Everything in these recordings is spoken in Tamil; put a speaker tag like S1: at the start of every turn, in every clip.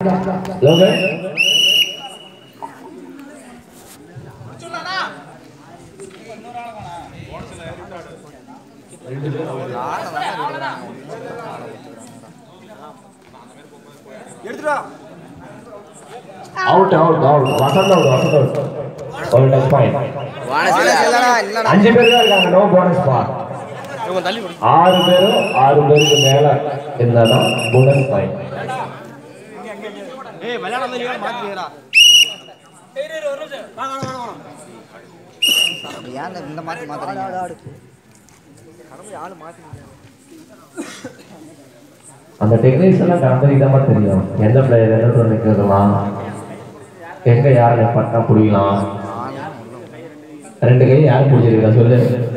S1: Logan out out out Vasanth out Vasanth out ஒரு டச் பாயிண்ட் அஞ்சு பேர் தான் இருக்காங்க நோ போனஸ் பார் ஆறு பேரும் ஆறு பேருக்கு மேல இருந்தாதான் போனஸ் பாயிண்ட்
S2: ஏன் இந்த மாதிரி மாத்துறீங்க
S1: அந்த டெக்னிக்ஸ் எல்லாம் கலந்துக்கிட்டா தெரியும் எந்த பிளேயர் எந்த இடத்துல நிற்கிறதுலாம் எங்க யார் பட்டா பிடிக்கலாம் ரெண்டு கை யார் பிடிச்சிருக்கா சொல்லு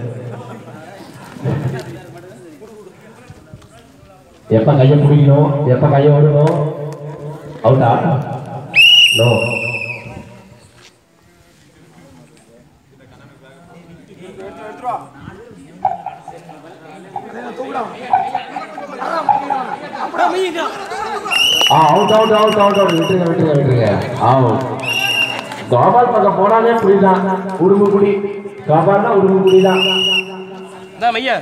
S1: எப்ப கையை பிடிக்கணும் எப்ப கையை விடணும் அவுட்டா நோ ஆ out out out out out விட்டுருங்க விட்டுருங்க விட்டுருங்க அவுட் கோபால் பக்கம் போனாலே புடிதான் உடும்பு புடி கோபால்னா உடும்பு புடி தான்
S3: மையா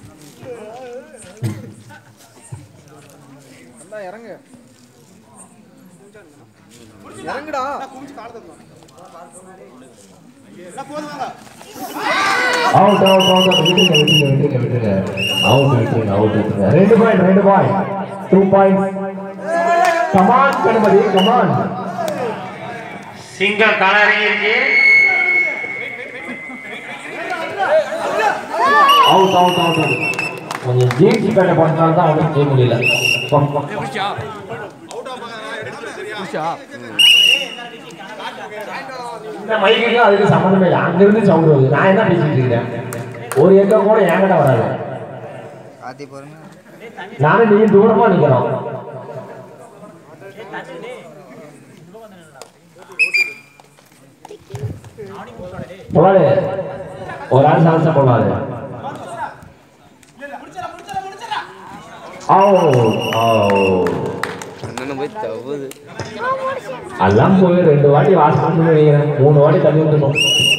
S1: அவுட் அவுட் அவுட் அவுட் விட்டுருங்க விட்டுருங்க விட்டுருங்க விட்டுருங்க அவுட் விட்டுருங்க அவுட் விட்டுருங்க ரெண்டு பாயிண்ட் ரெண்டு point two point come on Ganapathi come on
S4: சிங்கம் களறியிருக்கு
S1: அவுட் அவுட் அவுட் அவுட் கொஞ்சம் ஜீன்ஸ் பேட்டை போட்டனால தான் அவனுக்கு செய்ய முடியல போ, போ. இந்த மைக்கு அதுக்கு சம்மந்தமே இல்லை அங்கிருந்து சவுண்ட் வருது நான் என்ன பேசிட்டு இருக்கிறேன் ஒரு ஏக்கர் கூட என்கிட்ட வராது
S2: ஆத்தி பாருங்க
S1: நானும் நீங்க தூரமா நிக்கிறோம் போலாரு ஒரு ஆள் சான்ஸா போலாரு ஆ ஆ
S5: அண்ணன் போய் தவுது
S1: எல்லாம் போய் ரெண்டு வாட்டி வாஷ் பண்ணி வைக்கிறேன் மூணு வாட்டி தள்ளி விட்டுணும்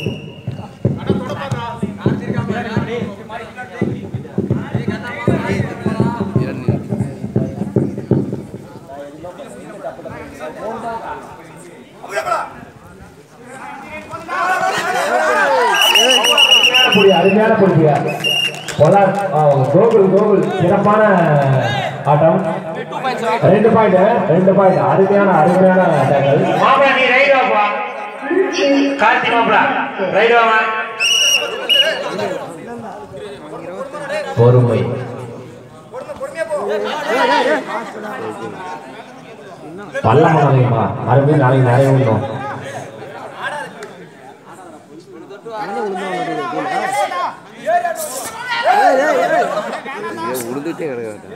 S1: புடி அருமையான புடிங்க பொலார் கோகுல் கோகுல் சிறப்பான ஆட்டம் ரெண்டு பாயிண்ட் ரெண்டு பாயிண்ட் அருமையான அருமையான டேக்கல்
S4: மாப்பிள நீ ரைடு வாப்பா கார்த்தி மாப்பிள ரைடு வாமா
S1: பொறுமை பல்ல பண்ணாதீங்கம்மா மறுபடியும் நாளைக்கு நிறைய விடணும்
S5: உழுதுட்டே கிடக்காது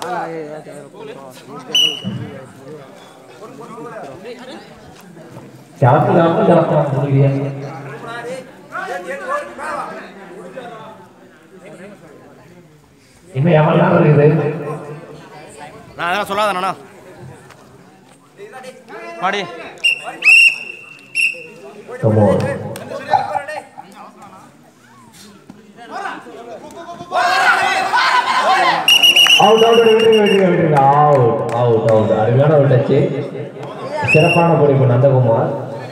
S1: கிளப்பு கிளப்பு கிளப்பு முடியலையா இன்னும் எவ்வளவு நேரம் இருக்குது
S3: நான் அதெல்லாம் சொல்லாத அண்ணா பாடி
S1: Come on. அவுட் அவுட் விட்டுருங்க விட்டுருங்க விட்டுருங்க அவுட் அவுட் அவுட் அருமையான ஒரு டச்சு சிறப்பான பொறிப்பு நந்தகுமார்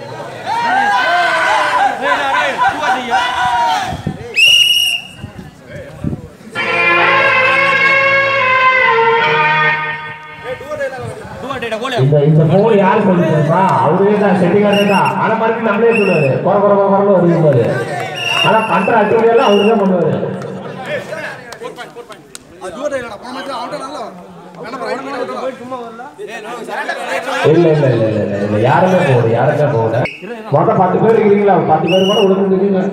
S1: இந்த இந்த மூணு யார் சொல்லி தெரியுமா அவரே தான் செட்டிங்காரே தான் ஆனா மறுபடியும் நம்மளே சொல்லுவாரு குறை குறை குறை குறைன்னு வருவாரு ஆனா பண்ற அட்டுவடி எல்லாம் அவரு தான் பண்ணுவாரு இல்ல இல்ல இல்ல இல்ல இல்ல இல்ல யாருமே போகல யாருமே போகல மொத்தம் பத்து பேர் இருக்கிறீங்களா பத்து பேர் கூட ஒழுங்கு இருக்கீங்க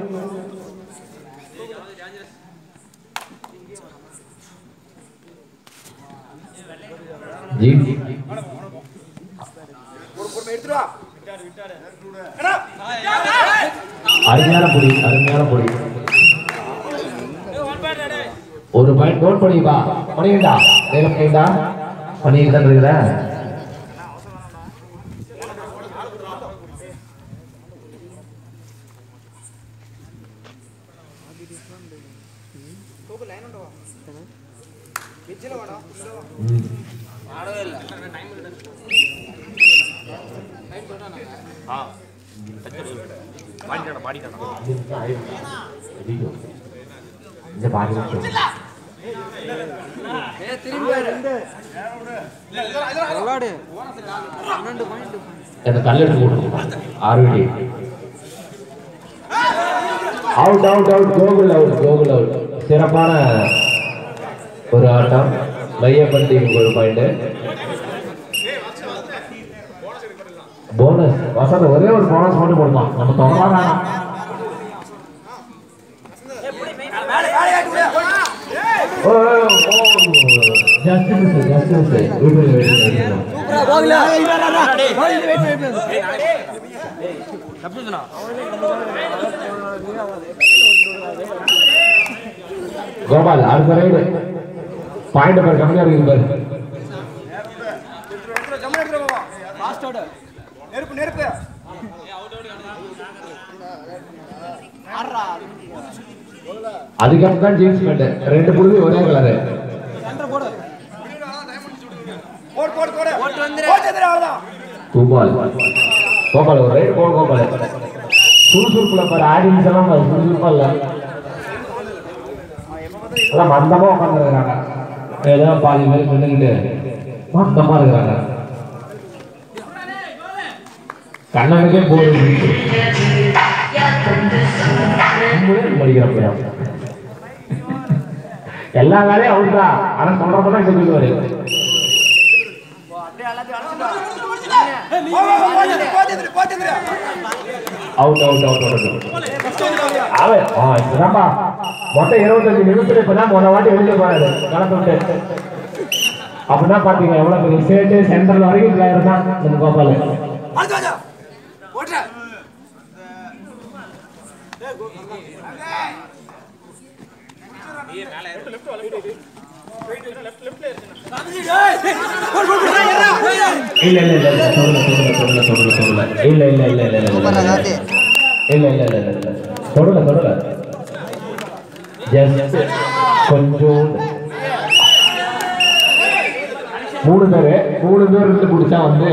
S1: ஜி அருமையான பொடி அருமையான பொடி ஒரு பாயிண்ட் நோட் பண்ணிப்பா பண்ணிக்கிட்டா வேலை பண்ணிக்கிட்டா பண்ணிக்கிட்டு தான் இருக்கிறேன் ம்.
S3: ஆ பாடிட்டாடா பாடிட்டாடா
S1: ஐயோ. இந்த பாதி நிமிஷம்.
S2: விளாடு பன்னெண்டு பாயிண்ட்
S1: அந்த கல் எடுத்து போட்டு ஆறு விடி out out out Gokul out Gokul out சிறப்பான ஒரு ஆட்டம் மையப்படுத்தி ஒரு பாயிண்ட் போனஸ் வசந்த ஒரே ஒரு போனஸ் மட்டும் கொடுப்பான் நம்ம தொடரலாம் ஓ ஜஸ்ட் மிஸ் ஜஸ்ட் மிஸ் விடு விடு விடு
S3: தப்புதுண்ணா
S1: கோபால் அடுத்த ரைடு பாயிண்ட் பாரு கம்மியா இருக்குது பாரு அதுக்கப்புறம் தான் ஜீன்ஸ் பேண்ட் ரெண்டு புழுதி ஒரே கலரு கோபால் கோபால் ஒரு ரைடு போடு கோபால் சுறுசுறுப்புல பாரு ஆடியன்ஸ் எல்லாம் பாரு சுறுசுறுப்பா இல்ல எல்லாம் மந்தமா உட்காந்துருக்காங்க ஏதோ பாதி பேர் நின்றுக்கிட்டு மந்தமா இருக்கிறாங்க கண்ணனுக்கே போடுது படிக்கிற பையன் எல்லா வேலையும் அவர் தான் ஆனா சொல்றப்பதான் இங்க சொல்லுவாரு அவுட் அவுட் அவுட் அவுட் அவன் ஆ சிறப்பா மொத்தம் இருபத்தஞ்சு நிமிஷத்துல இப்பதான் முத வாட்டி வெளியே போறாரு கலந்து விட்டு அப்படின்னா பாத்தீங்க எவ்வளவு பெரிய ஸ்டேட்டு சென்ட்ரல் வரைக்கும் பிளேயர் தான் இந்த கோபால் இல்ல இல்ல இல்ல இல்ல தொடல தொடல தொடல தொடல தொடல இல்ல இல்ல இல்ல இல்ல இல்ல
S2: சூப்பர்
S1: இல்ல
S2: ராஜாத்தி
S1: இல்ல இல்ல இல்ல இல்ல தொடல தொடல ஜஸ்ட் கொஞ்சம் மூணு பேரு மூணு பேர் இருந்து பிடிச்சா வந்து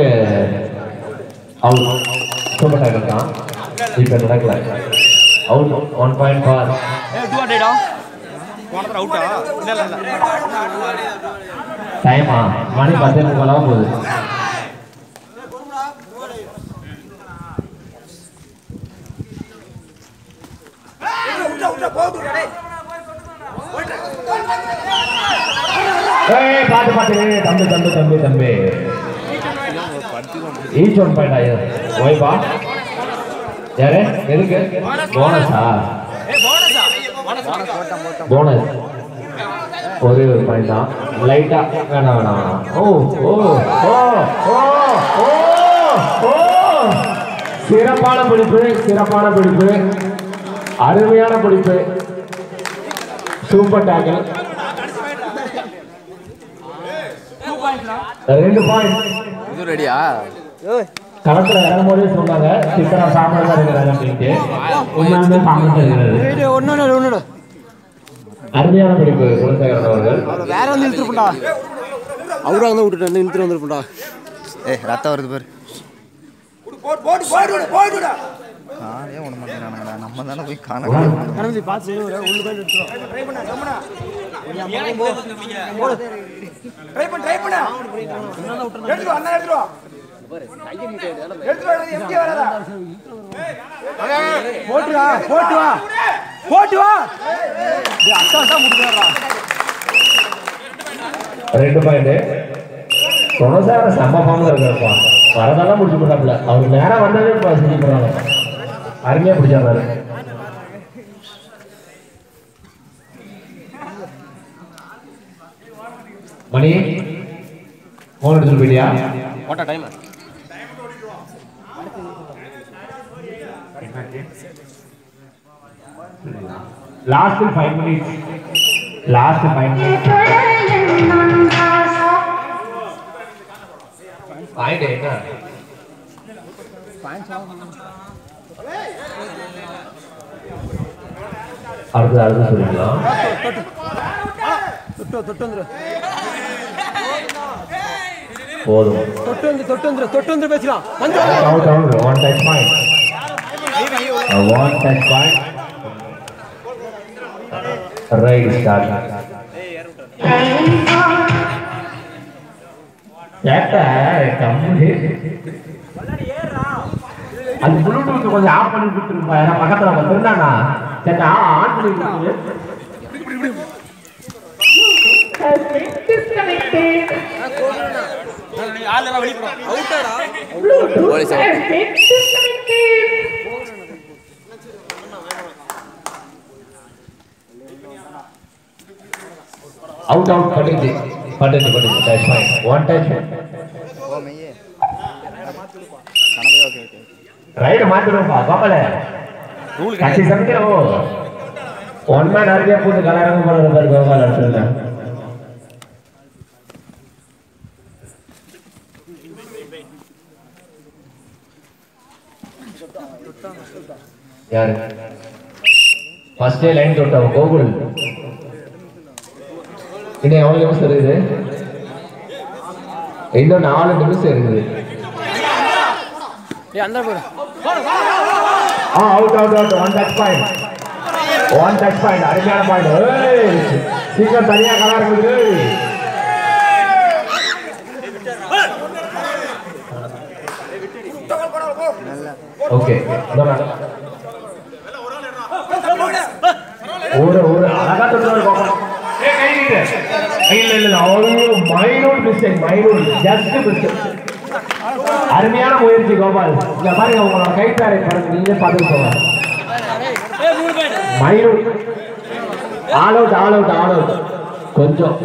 S1: அவுட் சூப்பர் டேக்கர் தான் இப்ப நடக்கல out one point for
S3: a two ஹண்ட்ரடா போன தடவை அவுட்டா இல்ல இல்ல இல்ல
S1: டைமா மணி பத்து முக்காலாக போகுது ஏய் பாத்து பாத்து ஏய், தம்பி தம்பி தம்பி தம்பி ஈச் ஒன் பாயிண்ட் ஆயிரு ஓய்பா யாரு எதுக்கு போனஸா
S3: ஏ போனஸா போனஸ்
S1: போனஸ் ஒரே ஒரு பாயிண்ட் தான் லைட்டா வேணாம் வேணாம் வேணாம் ஓ ஓ ஓ ஓ ஓ ஓ சிறப்பான பிடிப்பு சிறப்பான பிடிப்பு அருமையான பிடிப்பு சூப்பர் டேக்கிள் ரெண்டு பாயிண்ட்
S5: இது ரெடியா
S1: களத்துல இறங்கும் போதே சொன்னாங்க சித்தரா சாப்பிட தான் இருக்கிறாங்க அப்படின்ட்டு உண்மையாலுமே சாப்பிட்டு இருக்கிறாரு அருமையான பிடிப்பு குலசேகரன் அவர்கள்
S2: வேற வந்து இழுத்துருப்பா
S5: அவரும் அங்கே விட்டுட்டு வந்து இழுத்துட்டு வந்துருப்பா
S2: ஏ ரத்தம் வருது பாரு காணவே விட மாட்டேங்கிறானுங்கடா நம்ம தானே போய் காண
S3: போட்டு வா போட்டு வா போட்டு வா
S1: ரெண்டு பாயிண்ட் குணசார செம்ம ஃபார்ம்ல இருக்காருப்பா வரதெல்லாம் முடிச்சு போட்டாப்ல அவர் நேரம் வந்தாலே இப்போ செஞ்சு போறாங்க அருமையா பிடிச்சாரு மணி போன் எடுத்துட்டு போயிட்டியா
S3: போட்டா time
S1: last five minutes last five minutes point என்ன அடுத்து அடுத்து சொல்லிக்கலாம்
S3: தொட்டு தொட்டு வந்துரு
S1: போதும்
S5: தொட்டு வந்து தொட்டு வந்து தொட்டு வந்து பேசலாம்
S1: out out one touch point one touch point right start ஏட்ட கம்மி அது ப்ளூடூத் கொஞ்சம் ஆஃப் பண்ணி கொடுத்துருப்பா ஏன்னா பக்கத்துல வந்துருந்தானா சேட்டா ஆன் பண்ணி கொடுத்துரு
S5: போலீஸ்
S1: அவுட் அவுட் பண்ணிட்டு பண்ணிட்டு பண்ணிட்டு டச் பாயிண்ட் ஒன் டச்
S2: ஓ மெய்யே கனவே ஓகே ஓகே
S1: ரைடு மாத்திடுவோம்ப்பா கோபால
S3: ரூல்
S1: கட்சி சமைக்கிறோம் ஒன் மேன் நிறைய போட்டு கலரங்க போறது பாரு கோபால் அடுத்ததுல யாரு ஃபர்ஸ்டே லைன் தொட்டவன் கோகுல் இன்னும் எவ்வளவு நிமிஷம் இருக்குது இன்னும் நாலு நிமிஷம் இருக்குது
S5: ஏய் அந்த போற
S1: ஆ out out out one touch point one touch point அருமையான பாயிண்ட் சீக்கிரம் தனியா கலா இருக்குது ஓகே ஒரு ஒரு அழகா தொட்டு பார்க்கணும் ஏய், கை நீட்டு. இல்ல இல்ல இல்ல அவ்வளோ minute mistake minute just mistake அருமையான முயற்சி கோபால் இங்க பாருங்க உங்களோட கைத்தாரை பாருங்க நீங்களே பார்த்துட்டு போங்க Mayur all out all out all out கொஞ்சம்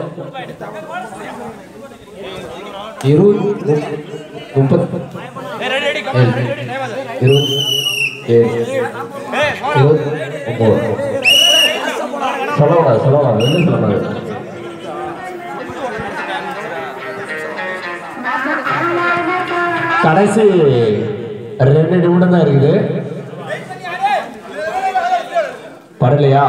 S1: இருபது முப்பது ஏழு, இருபது ஏழு இருபது ஒன்பது சொல்லக்கூடாது சொல்லக்கூடாது வெளியே சொல்லக்கூடாது கடைசி ரெண்டு நிமிடம் தான் இருக்குது பரலையா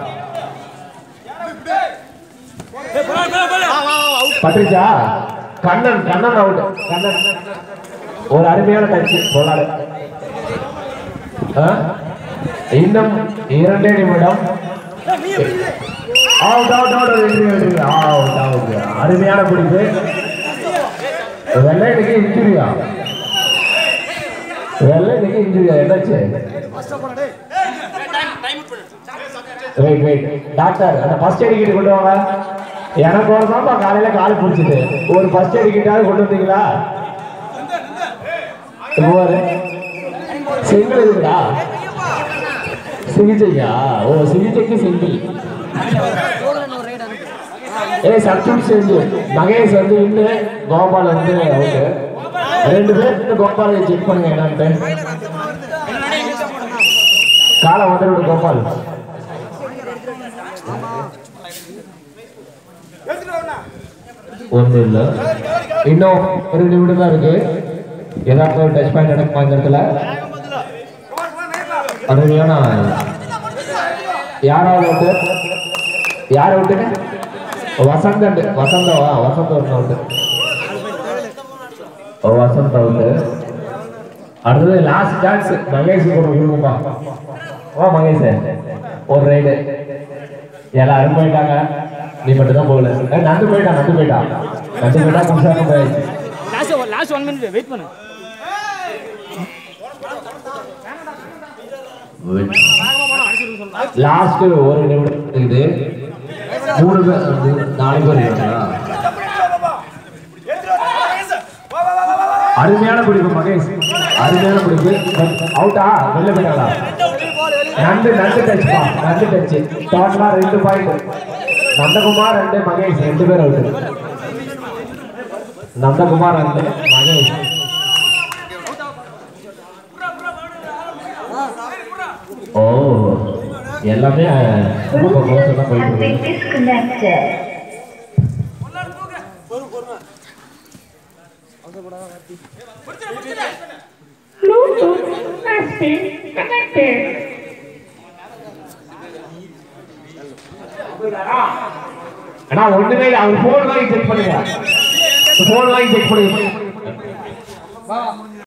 S1: பட்டுச்சா கண்ணன் கண்ணன் அவுட் கண்ணன் ஒரு அருமையான டச்சு போலாடு இன்னும் இரண்டே நிமிடம் அவுட் அவுட் அவுட் வெற்றி வெற்றி அவுட் அவுட் அருமையான பிடிப்பு வெள்ளை இன்னைக்கு இன்ஜுரியா வெள்ளை இன்னைக்கு இன்ஜுரியா என்னாச்சு வெயிட் வெயிட் டாக்டர் அந்த ஃபர்ஸ்ட் எய்ட் கிட் கொண்டு வாங்க எனக்கு ஒரு தான்ப்பா காலையில கால் பிடிச்சிட்டு ஒரு ஃபர்ஸ்ட் எய்ட் கிட்டாவது கொண்டு வந்தீங்களா ஒரு சிங்கிள் இருக்குடா சிகிச்சையா ஓ சிகிச்சைக்கு சிங்கிள் ஏய் சப்ஸ்டியூட் செஞ்சு மகேஷ் வந்து இன்னும் கோபால் வந்து அவுட்டு ரெண்டு பேர் இன்னும் கோபாலை செக் பண்ணுங்க என்னன்ட்டு காலை வந்துடு கோபால் ஒன்றும் இல்லை இன்னும் ஒரு நிமிடம் தான் இருக்கு ஏதாவது ஒரு டச் பாயிண்ட் நடக்குமா இந்த இடத்துல அருமையான யாராவது அவுட்டு யார் அவுட்டுங்க வசந்த் அண்டு வசந்தவா வசந்த் ஒரு அவுட்டு ஓ வசந்த் அவுட்டு அடுத்தது லாஸ்ட் சான்ஸ் மகேஷ் ஒரு விரும்புப்பா ஓ மகேஷ் ஒரு ரைடு எல்லாரும் போயிட்டாங்க நீ மட்டும் தான் போகல ஏய், நண்டு போயிட்டான் நண்டு போயிட்டான் நண்டு போயிட்டா புதுசாக போயாச்சு
S5: லாஸ்ட் லாஸ்ட் 1 மினிட் வெயிட் பண்ணு
S1: லாஸ்ட் ஒரு நிமிடம் இருக்குது மூணு பேர் மூணு- நாலு பேர் இருக்காங்களா அருமையான பிடிப்பு மகேஷ் அருமையான பிடிப்பு அவுட்டா வெளில போயிட்டாங்களா நண்டு நண்டு டச் பா நண்டு டச் டோட்டலா ரெண்டு பாயிண்ட் நந்தகுமார் ரெண்டு மகேஷ் ரெண்டு பேர் அவுட் நந்தகுமார் ரெண்டு மகேஷ் ஓ எல்லாமே ரொம்ப மோசம் தான் போயிட்டு
S6: has been
S1: இருக்கு
S6: disconnected. Bluetooth has been connected.
S1: ஆனா ஒண்ணுமே இல்லை அவர் போன் வாங்கி செக் பண்ணுங்க போன் வாங்கி செக் பண்ணி